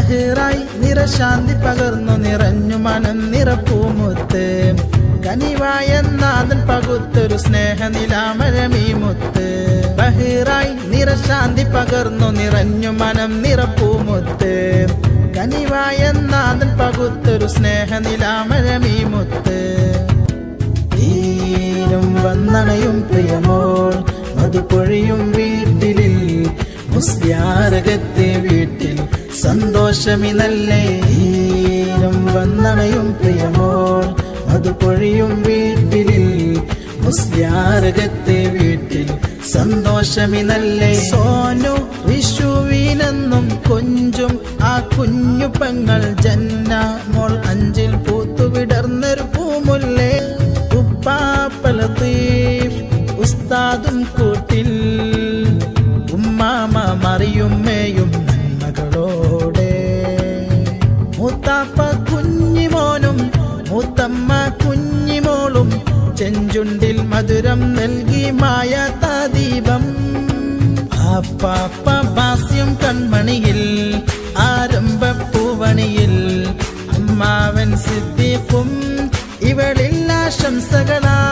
ബഹിറായി നിറശാന്തി പകർന്നു നിറഞ്ഞു മനം നിറപ്പൂമുത്ത് കനിവായ നാഥൻ പകുത്തൊരു സ്നേഹനിലാമഴമീ മുത്ത് ബഹിറായി നിറശാന്തി പകർന്നു നിറഞ്ഞു മനം നിറപ്പൂമുത്ത് കനിവായ നാഥൻ പകുത്തൊരു സ്നേഹനിലാമഴമീ മുത്ത് ഈരും വന്നണയും പ്രിയമോൾ മധുപൊഴിയും വീട്ടിലിൽ മുസ്യാരകത്തെ വീട്ടിൽ സന്തോഷമി നല്ലേ ഈരും വന്നണയും പ്രിയമോൾ മധുപൊഴിയും വീട്ടിലിൽ മുസ്യാരകത്തെ വീട്ടിൽ സന്തോഷമി നല്ലേ സോനു വിഷുവിനെന്നും കൊഞ്ചും ആ കുഞ്ഞു പെങ്ങൾ ജന്ന മോൾ അഞ്ചിൽ പൂത്തുവിടർന്നൊരു പൂമുല്ലേ ഉപ്പാപ്പ ലത്തീഫ് ഉസ്താദും കൂട്ടിൽ ഉമ്മാമ മറിയുമ്മയും നന്മകളോടെ മൂത്താപ്പ കുഞ്ഞിമോനും മൂത്തമ്മ കുഞ്ഞിമോളും ചെഞ്ചുണ്ടിൽ മധുരം നൽകി മായാത്ത ദീപം ആപ്പാപ്പ ഭാസ്യം കൺമണിയിൽ ആരംഭപ്പൂവണിയിൽ അമ്മാവൻ സിദ്ദീഖും ഇവളിൽ ആശംസകളാ